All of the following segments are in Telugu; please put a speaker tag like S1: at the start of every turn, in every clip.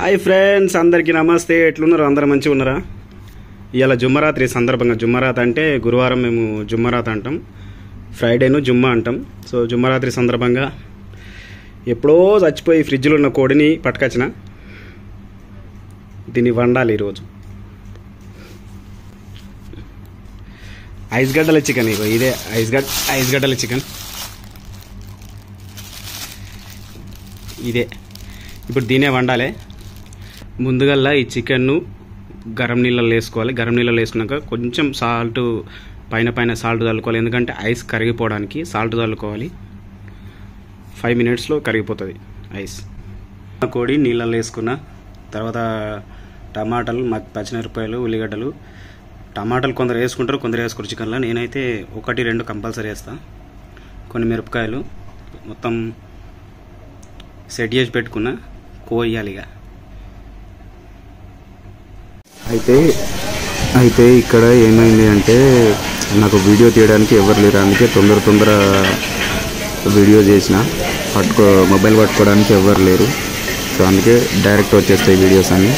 S1: హాయ్ ఫ్రెండ్స్ అందరికీ నమస్తే ఎట్లున్నారు అందరూ మంచిగా ఉన్నారా ఇవాళ జుమ్మరాత్రి సందర్భంగా జుమ్మరాత్ అంటే గురువారం మేము జుమ్మరాత్ అంటాం ఫ్రైడేను జుమ్మా అంటాం సో జుమ్మరాత్రి సందర్భంగా ఎప్పుడో చచ్చిపోయి ఫ్రిడ్జ్లో ఉన్న కోడిని పట్టుకొచ్చిన దీన్ని వండాలి ఈరోజు ఐస్ గడ్డల చికెన్ ఇగో ఇదే ఐస్ గడ్ ఐస్ గడ్డల చికెన్ ఇదే ఇప్పుడు దీనే వండాలి ముందుగల్లా ఈ చికెన్ను గరం నీళ్ళలో వేసుకోవాలి గరం నీళ్ళలో వేసుకున్నాక కొంచెం సాల్ట్ పైన పైన సాల్ట్ చల్లుకోవాలి ఎందుకంటే ఐస్ కరిగిపోవడానికి సాల్ట్ చల్లుకోవాలి ఫైవ్ మినిట్స్లో కరిగిపోతుంది ఐస్ కోడి నీళ్ళలో వేసుకున్న తర్వాత టమాటాలు మగ్ పచ్చిమిరపకాయలు ఉల్లిగడ్డలు టమాటాలు కొందరు వేసుకుంటారు కొందరు వేసుకోరు చికెన్లో నేనైతే ఒకటి రెండు కంపల్సరీ వేస్తాను కొన్ని మిరపకాయలు మొత్తం సెట్ చేసి పెట్టుకున్న కోయాలి ఇక అయితే అయితే ఇక్కడ ఏమైంది అంటే నాకు వీడియో తీయడానికి ఎవరు లేరు అందుకే తొందర తొందర వీడియో చేసిన పట్టుకో మొబైల్ పట్టుకోవడానికి ఎవరు లేరు సో అందుకే డైరెక్ట్ వచ్చేస్తాయి వీడియోస్ అన్నీ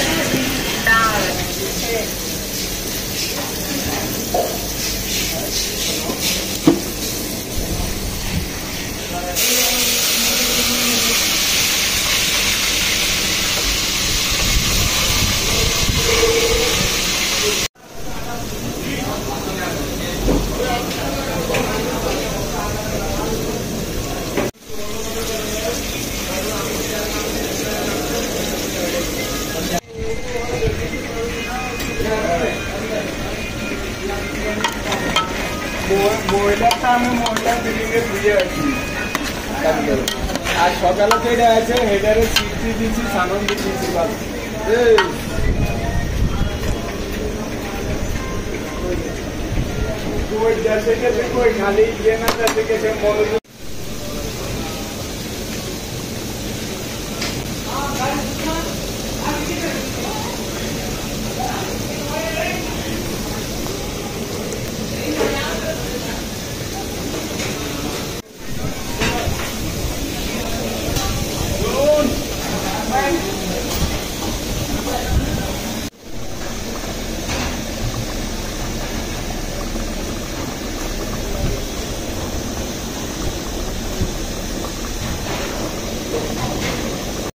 S2: মহিলাটা আমি মহিলা বিল্ডিংয়ে বুঝে আছি আর সকালে যেটা আছে হেডারে সিটি দিচ্ছি সানন দিচ্ছি বাস कोई जैसे कैसे कोई खाली ये ना जैसे कैसे मौजूद